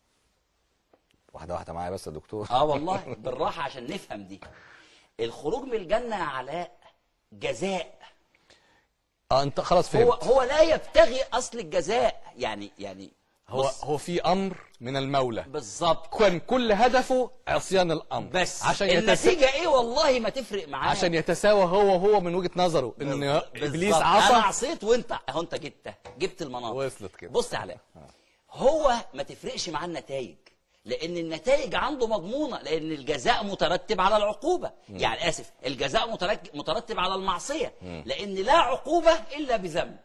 واحده واحده معايا بس يا دكتور اه والله بالراحه عشان نفهم دي الخروج من الجنه يا علاء جزاء اه انت خلاص هو فهمت هو لا يبتغي اصل الجزاء يعني يعني هو بص، هو في امر من المولى بالظبط كان كل هدفه عصيان الامر بس عشان يتس... النتيجه ايه والله ما تفرق معاه عشان يتساوى هو وهو من وجهه نظره ان ابليس بالظبط. انا عصى عصيت وانت اهو انت جبت جبت المناطق وصلت كده. بص يا علاء هو ما تفرقش معاه النتائج لان النتائج عنده مضمونه لان الجزاء مترتب على العقوبه يعني اسف الجزاء مترك- مترتب على المعصيه لان لا عقوبه الا بذنب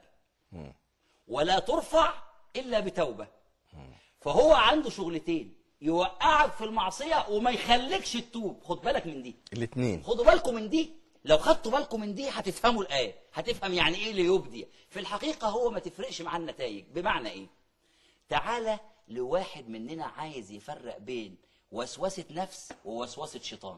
ولا ترفع الا بتوبه فهو عنده شغلتين يوقعك في المعصيه وما يخليكش تتوب خد بالك من دي الاثنين خدوا بالكم من دي لو خدتوا بالكم من دي هتفهموا الآية هتفهم يعني إيه ليبدي في الحقيقة هو ما تفرقش مع النتائج بمعنى إيه تعالى لواحد مننا عايز يفرق بين وسوسة نفس ووسوسة شيطان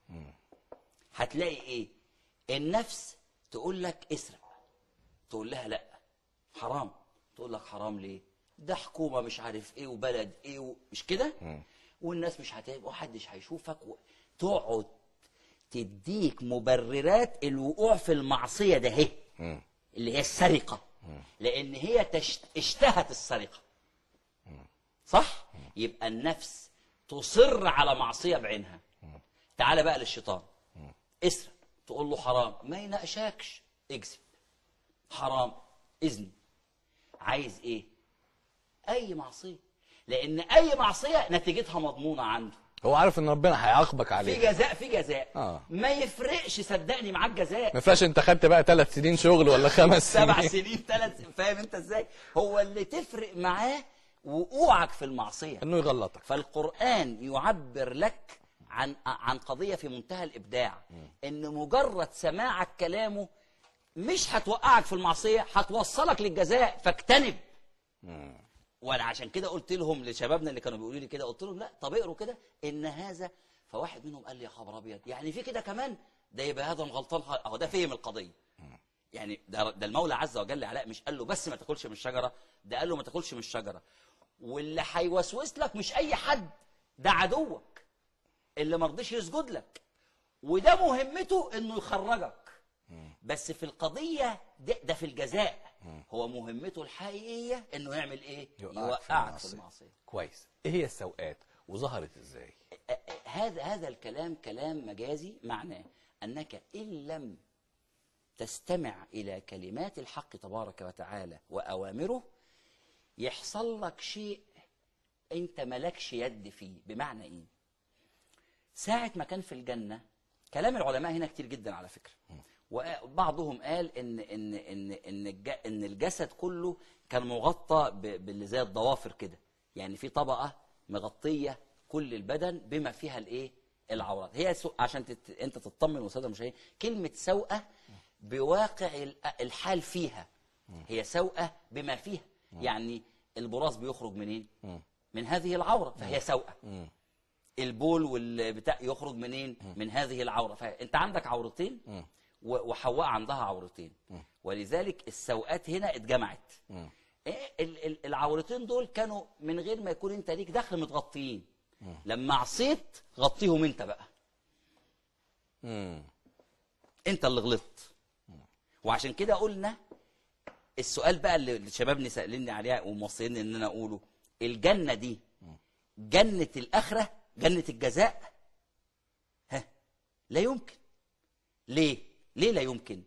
هتلاقي إيه النفس تقول لك اسرق تقول لها لا حرام تقول لك حرام ليه ده حكومة مش عارف ايه وبلد ايه و... مش كده والناس مش هتبقى وحدش هيشوفك و... تقعد تديك مبررات الوقوع في المعصية ده هي اللي هي السرقة لأن هي تشت... اشتهت السرقة صح؟ يبقى النفس تصر على معصية بعينها تعال بقى للشيطان اسرق تقول له حرام ما يناقشكش اكذب حرام اذن عايز ايه اي معصيه لان اي معصيه نتيجتها مضمونه عنده هو عارف ان ربنا هيعاقبك في عليه جزاء في جزاء آه. ما يفرقش صدقني معاك جزاء ما ينفعش انت خدت بقى ثلاث سنين شغل ولا خمس سنين سبع سنين ثلاث فاهم انت ازاي هو اللي تفرق معاه وقوعك في المعصيه انه يغلطك فالقرآن يعبر لك عن عن قضية في منتهى الإبداع إن مجرد سماعك كلامه مش هتوقعك في المعصية هتوصلك للجزاء فاجتنب وانا عشان كده قلت لهم لشبابنا اللي كانوا بيقولوا لي كده قلت لهم لا طب اقروا كده ان هذا فواحد منهم قال لي يا خبر ابيض يعني في كده كمان ده يبقى هذا غلطان اهو ده فهم القضيه يعني ده, ده المولى عز وجل علاء مش قال له بس ما تاكلش من الشجره ده قال له ما تاكلش من الشجره واللي هيوسوس لك مش اي حد ده عدوك اللي ما رضيش يسجد لك وده مهمته انه يخرجك بس في القضيه ده, ده في الجزاء هو مهمته الحقيقيه انه يعمل ايه يوقعك في المعصيه كويس ايه هي السوءات وظهرت ازاي هذا هذا الكلام كلام مجازي معناه انك ان لم تستمع الى كلمات الحق تبارك وتعالى واوامره يحصل لك شيء انت ملكش يد فيه بمعنى ايه ساعه ما كان في الجنه كلام العلماء هنا كتير جدا على فكره وبعضهم قال ان ان ان ان الج- ان الجسد كله كان مغطى ب- باللي زي الضوافر كده يعني في طبقه مغطيه كل البدن بما فيها الايه العورات هي سو... عشان تت... انت تطمن والساده المشاهدين كلمه سوءه بواقع ال- الحال فيها هي سوءه بما فيها يعني البراز بيخرج منين من هذه العوره فهي سوءه البول والبتاع يخرج منين من هذه العوره فانت عندك عورتين و- وحواء عندها عورتين ولذلك السوءات هنا اتجمعت إيه ال- ال- العورتين دول كانوا من غير ما يكون انت ليك دخل متغطيين لما عصيت غطيهم انت بقى مم. انت اللي غلطت وعشان كده قلنا السؤال بقى اللي اللي شبابني سالني عليه وموصيني ان انا اقوله الجنه دي جنه الاخره جنه الجزاء ها لا يمكن ليه ليه لا يمكن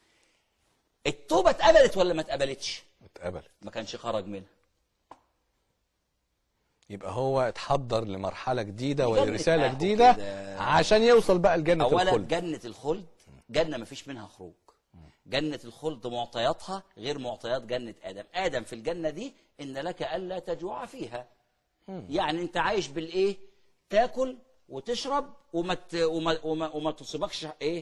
التوبه اتقبلت ولا ما اتقبلتش اتقبلت ما كانش خرج منها يبقى هو اتحضر لمرحله جديده جنة ورساله أهو جديده كده. عشان يوصل بقى لجنه اولا الخلد جنه الخلد جنه ما فيش منها خروج جنه الخلد معطياتها غير معطيات جنه ادم ادم في الجنه دي ان لك الا تجوع فيها يعني انت عايش بالايه تاكل وتشرب وما ت... وما وما, وما تصيبكش ايه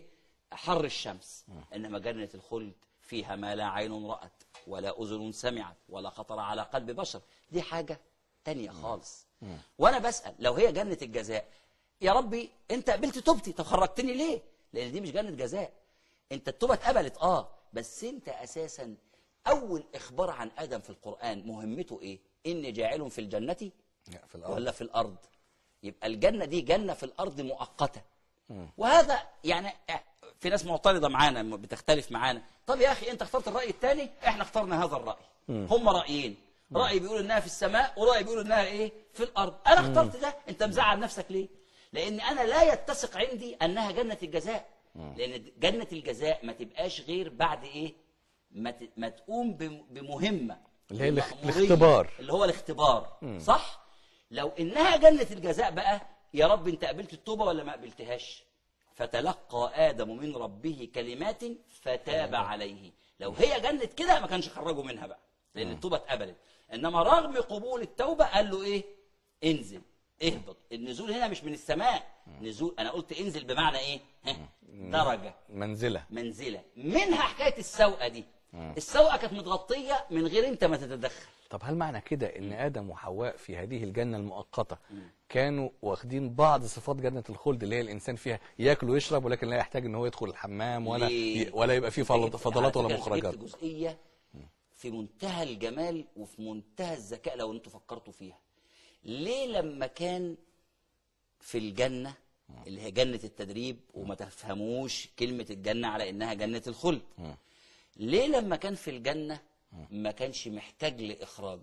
حر الشمس انما جنه الخلد فيها ما لا عين رات ولا اذن سمعت ولا خطر على قلب بشر دي حاجه تانية خالص وانا بسال لو هي جنه الجزاء يا ربي انت قبلت توبتي طب خرجتني ليه لان دي مش جنه جزاء انت التوبه اتقبلت اه بس انت اساسا اول اخبار عن ادم في القران مهمته ايه اني جاعل في الجنه لا، في الارض ولا في الارض يبقى الجنه دي جنه في الارض مؤقته وهذا يعني في ناس معترضه معانا بتختلف معانا طب يا اخي انت اخترت الراي الثاني احنا اخترنا هذا الراي هم رايين راي بيقول انها في السماء وراي بيقول انها ايه في الارض انا اخترت ده انت مزعل نفسك ليه لان انا لا يتسق عندي انها جنه الجزاء لان جنه الجزاء ما تبقاش غير بعد ايه ما ت- ما تقوم بم- بمهمه اللي هي الاخ- مأمورية، الاختبار. اللي هو الاختبار صح لو انها جنه الجزاء بقى يا رب انت قبلت التوبه ولا ما قبلتهاش فتلقى ادم من ربه كلمات فتاب عليه لو هي جنه كده ما كانش خرجوا منها بقى لان التوبه اتقبلت انما رغم قبول التوبه قال له ايه انزل اهبط النزول هنا مش من السماء نزول انا قلت انزل بمعنى ايه ها؟ درجه منزله منزله منها حكايه السوقه دي السوقه كانت متغطيه من غير انت ما تتدخل طب هل معنى كده ان ادم وحواء في هذه الجنه المؤقته كانوا واخدين بعض صفات جنه الخلد اللي هي الانسان فيها ياكل ويشرب ولكن لا يحتاج ان هو يدخل الحمام ولا ليه؟ ولا يبقى فيه فضل- جبت- فضلات على ولا فكرة مخرجات جبت جزئيه في منتهى الجمال وفي منتهى الذكاء لو انتوا فكرتوا فيها ليه لما كان في الجنه اللي هي جنه التدريب وما تفهموش كلمه الجنه على انها جنه الخلد ليه لما كان في الجنه ما كانش محتاج لاخراج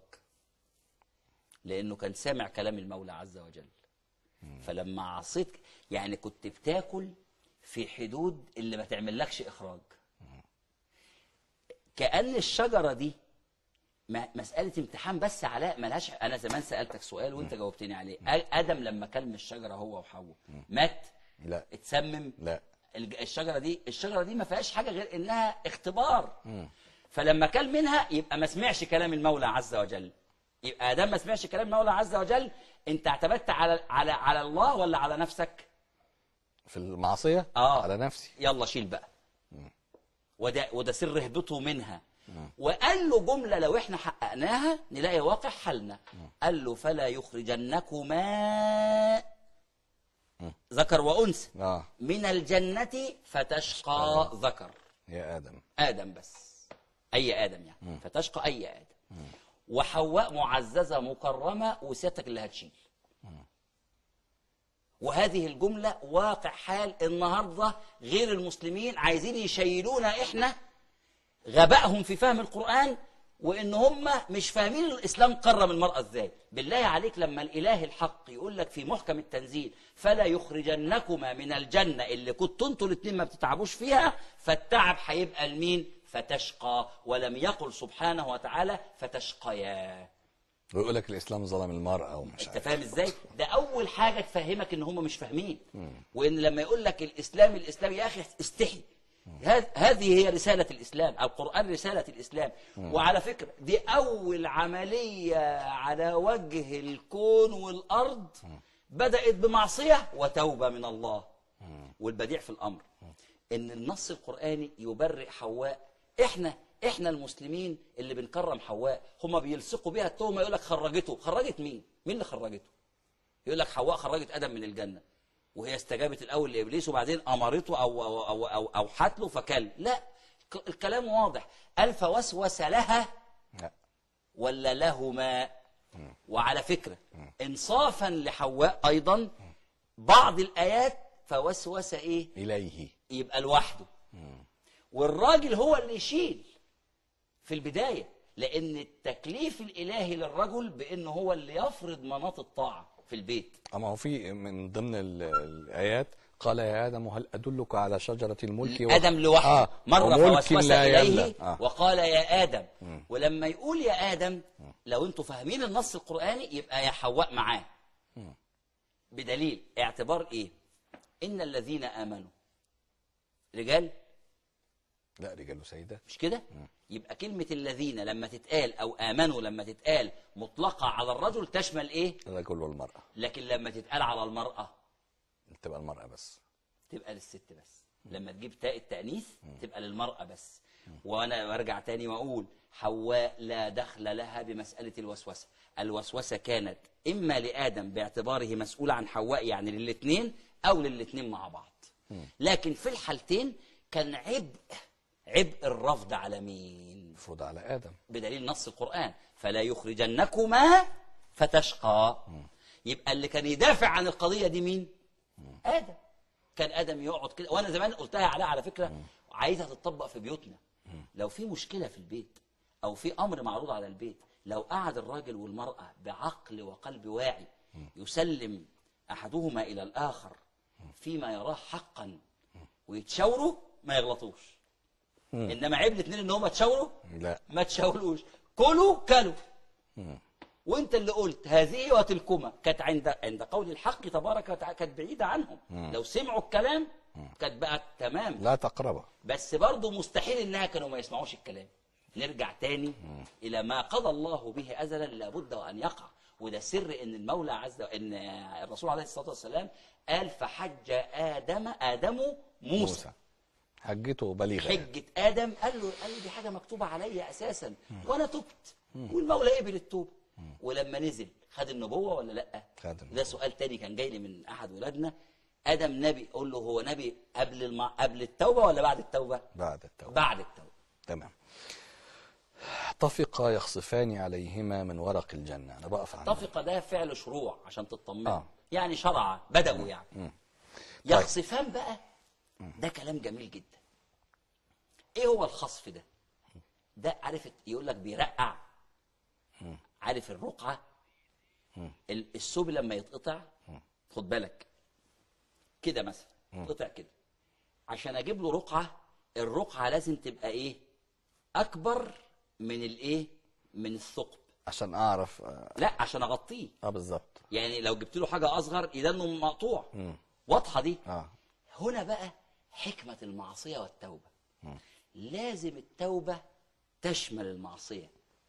لانه كان سامع كلام المولى عز وجل فلما عصيت يعني كنت بتاكل في حدود اللي ما تعملكش اخراج كأن الشجرة دي ما- مسألة امتحان بس علاء ملهاش أنا زمان سألتك سؤال وأنت جاوبتني عليه آ- آدم لما كل من الشجرة هو وحواء مات لا اتسمم لا الج- الشجرة دي الشجرة دي ما فيهاش حاجة غير إنها اختبار فلما كل منها يبقى ما سمعش كلام المولى عز وجل يبقى آدم ما سمعش كلام المولى عز وجل أنت اعتمدت على على على الله ولا على نفسك؟ في المعصيه آه. على نفسي يلا شيل بقى وده وده سر هبته منها وقال له جمله لو احنا حققناها نلاقي واقع حالنا قال له فلا يخرجنكما ذكر وانثى اه من الجنه فتشقى ذكر يا ادم ادم بس اي ادم يعني فتشقى اي ادم وحواء معززه مكرمه وسيادتك اللي هتشيل وهذه الجمله واقع حال النهارده غير المسلمين عايزين يشيلونا احنا غبائهم في فهم القرآن وإن هم مش فاهمين الإسلام كرم المرأة إزاي بالله عليك لما الإله الحق يقول لك في محكم التنزيل فلا يخرجنكما من الجنة اللي كنتوا انتوا الاتنين ما بتتعبوش فيها فالتعب هيبقى لمين فتشقى ولم يقل سبحانه وتعالى فتشقيا ويقول لك الاسلام ظلم المراه ومش انت عارف فاهم ازاي ده اول حاجه تفهمك ان هم مش فاهمين وان لما يقول لك الاسلام الاسلام يا اخي استحي هذ- هذه هي رسالة الإسلام القرآن رسالة الإسلام وعلى فكرة دي أول عملية على وجه الكون والأرض بدأت بمعصية وتوبة من الله والبديع في الأمر إن النص القرآني يبرئ حواء إحنا إحنا المسلمين اللي بنكرم حواء هم بيلصقوا بيها التهمة يقول لك خرجته خرجت مين؟ مين اللي خرجته؟ يقول لك حواء خرجت ادم من الجنه وهي استجابت الاول لابليس وبعدين امرته او او او او, أو حتله فكل لا ك- الكلام واضح قال فوسوس لها لا ولا لهما وعلى فكره انصافا لحواء ايضا بعض الايات فوسوس ايه اليه يبقى لوحده والراجل هو اللي يشيل في البدايه لان التكليف الالهي للرجل بانه هو اللي يفرض مناط الطاعه في البيت اما هو في من ضمن ال- الايات قال يا ادم هل ادلك على شجره الملك و- ادم لوحده آه. مره وملك فوسوس لا اليه يبلى. آه. وقال يا ادم ولما يقول يا ادم لو انتوا فاهمين النص القراني يبقى يا حواء معاه بدليل اعتبار ايه ان الذين امنوا رجال لا رجال وسيدات مش كده يبقى كلمه الذين لما تتقال او امنوا لما تتقال مطلقه على الرجل تشمل ايه الرجل والمراه لكن لما تتقال على المراه تبقى المراه بس تبقى للست بس لما تجيب تاء التانيث تبقى للمراه بس وانا برجع تاني واقول حواء لا دخل لها بمساله الوسوسه الوسوسه كانت اما لادم باعتباره مسؤول عن حواء يعني للاثنين او للاثنين مع بعض لكن في الحالتين كان عبء عبء الرفض على مين المفروض على ادم بدليل نص القرآن فلا يخرجنكما فتشقى يبقى اللي كان يدافع عن القضية دي مين آدم كان آدم يقعد كده وأنا زمان قلتها على على فكرة عايزها تطبق في بيوتنا لو في مشكلة في البيت أو في أمر معروض على البيت لو قعد الراجل والمرأة بعقل وقلب واعي يسلم أحدهما إلى الآخر فيما يراه حقا ويتشاوروا ما يغلطوش انما عيب الاثنين ان هم تشاوروا لا ما تشاولوش كلوا كلوا وانت اللي قلت هذه وتلكما كانت عند عند قول الحق تبارك وتعالى كانت بعيده عنهم لو سمعوا الكلام كانت بقت تمام لا تقربا بس برضه مستحيل انها كانوا ما يسمعوش الكلام نرجع تاني الى ما قضى الله به ازلا لابد وان يقع وده سر ان المولى عز وجل ان الرسول عليه الصلاه والسلام قال فحج ادم ادم موسى, موسى. موسى حجته بليغه يعني. حجة آدم قال له قال له دي حاجة مكتوبة عليا أساسا وأنا تبت والمولى قبل التوبة ولما نزل خد النبوة ولا لأ؟ خد النبوة. ده سؤال تاني كان جاي لي من أحد ولادنا آدم نبي قول له هو نبي قبل الم... قبل التوبة ولا بعد التوبة؟ بعد التوبه بعد التوبة تمام طفقا يخصفان عليهما من ورق الجنه انا بقف عند طفق ده فعل شروع عشان تطمن آه. يعني شرع بدأوا يعني يخصفان بقى ده كلام جميل جدا ايه هو الخصف ده ده عارف يقول لك بيرقع عارف الرقعه ال- الثوب لما يتقطع خد بالك كده مثلا قطع كده عشان اجيب له رقعه الرقعه لازم تبقى ايه اكبر من الايه من الثقب عشان اعرف اه لا عشان اغطيه آه، بالظبط يعني لو جبت له حاجه اصغر يدانه مقطوع واضحه دي اه هنا بقى حكمة المعصية والتوبة لازم التوبة تشمل المعصية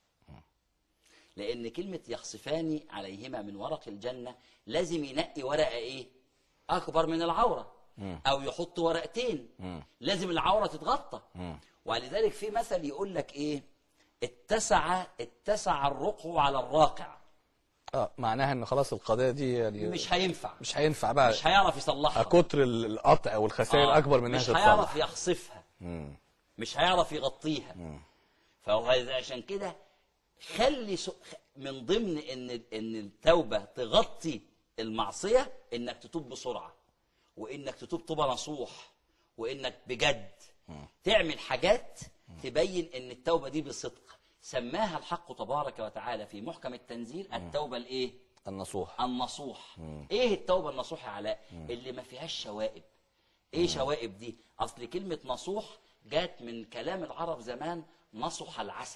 لأن كلمة يخصفان عليهما من ورق الجنة لازم ينقي ورقة إيه أكبر من العورة أو يحط ورقتين لازم العورة تتغطى ولذلك في مثل يقول لك إيه اتسع اتسع الرقع على الراقع اه معناها ان خلاص القضيه دي يعني مش هينفع مش هينفع بقى مش هيعرف يصلحها كتر ال- القطع والخسائر آه، اكبر من انها مش تتصلح هيعرف يخصفها مش هيعرف يغطيها فهو عشان كده خلي سو- خ- من ضمن ان ان التوبه تغطي المعصيه انك تتوب بسرعه وانك تتوب توبه نصوح وانك بجد تعمل حاجات تبين ان التوبه دي بصدق سماها الحق تبارك وتعالى في محكم التنزيل التوبه الايه النصوح النصوح ايه التوبه النصوح يا علاء اللي ما فيهاش شوائب ايه شوائب دي اصل كلمه نصوح جات من كلام العرب زمان نصح العسل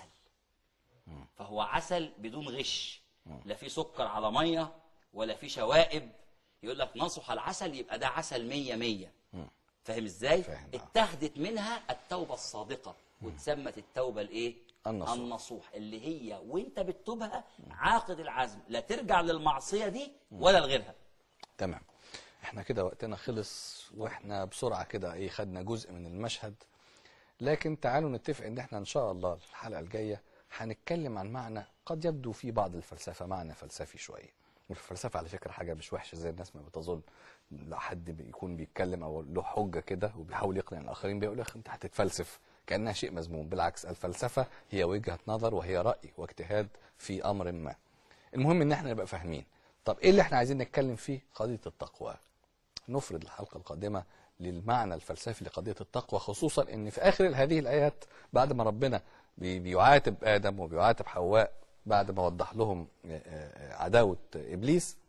فهو عسل بدون غش لا في سكر على ميه ولا في شوائب يقول لك نصح العسل يبقى ده عسل مية مية فاهم ازاي فاهم، آه. اتخذت منها التوبه الصادقه واتسمت التوبه الايه النصوح. النصوح اللي هي وانت بتتوبها عاقد العزم لا ترجع للمعصيه دي ولا لغيرها تمام احنا كده وقتنا خلص واحنا بسرعه كده ايه خدنا جزء من المشهد لكن تعالوا نتفق ان احنا ان شاء الله الحلقه الجايه هنتكلم عن معنى قد يبدو في بعض الفلسفه معنى فلسفي شويه والفلسفه على فكره حاجه مش وحشه زي الناس ما بتظن لو حد بيكون بيتكلم او له حجه كده وبيحاول يقنع الاخرين بيقول لك انت هتتفلسف كانها شيء مذموم بالعكس الفلسفه هي وجهه نظر وهي راي واجتهاد في امر ما المهم ان احنا نبقى فاهمين طب ايه اللي احنا عايزين نتكلم فيه قضيه التقوى نفرد الحلقة القادمة للمعنى الفلسفي لقضية التقوى خصوصا ان في اخر هذه الايات بعد ما ربنا بي- بيعاتب ادم وبيعاتب حواء بعد ما وضح لهم آه، آه، عداوة ابليس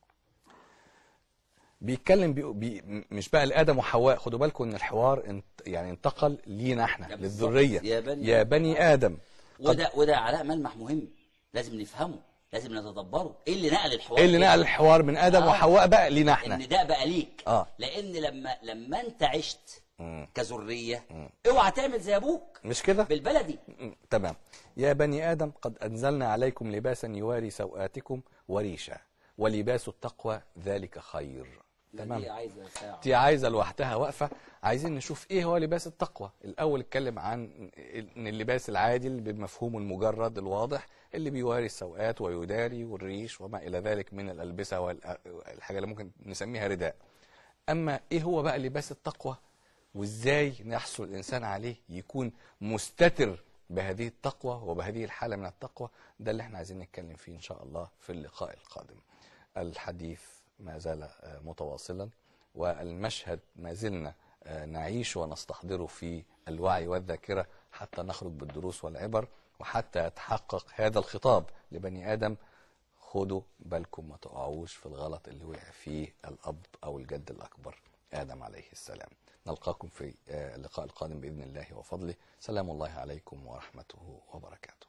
بيتكلم بي بي مش بقى لادم وحواء خدوا بالكم ان الحوار انت يعني انتقل لينا احنا يا بالظبط. للذريه يا بني يا بني ادم وده وده علاء ملمح مهم لازم نفهمه لازم نتدبره ايه اللي نقل الحوار ايه اللي كده؟ نقل الحوار من ادم آه. وحواء بقى لينا احنا ان ده بقى ليك آه. لان لما لما انت عشت كذريه اوعى تعمل زي ابوك مش كده بالبلدي م- تمام يا بني آدم قد أنزلنا عليكم لباسا يواري سوآتكم وريشا ولباس التقوى ذلك خير لا، تمام. دي عايزه ساعه دي عايزه لوحدها وقفه عايزين نشوف ايه هو لباس التقوى الاول اتكلم عن ان اللباس العادي اللي بمفهومه المجرد الواضح اللي بيواري السوءات ويداري والريش وما الى ذلك من الالبسه والحاجه اللي ممكن نسميها رداء اما ايه هو بقى لباس التقوى وازاي يحصل الانسان عليه يكون مستتر بهذه التقوى وبهذه الحاله من التقوى ده اللي احنا عايزين نتكلم فيه ان شاء الله في اللقاء القادم الحديث ما زال آه، متواصلا والمشهد ما زلنا آه، نعيش ونستحضره في الوعي والذاكره حتى نخرج بالدروس والعبر وحتى يتحقق هذا الخطاب لبني ادم خدوا بالكم ما تقعوش في الغلط اللي وقع فيه الاب او الجد الاكبر ادم عليه السلام نلقاكم في آه، اللقاء القادم باذن الله وفضله سلام الله عليكم ورحمته وبركاته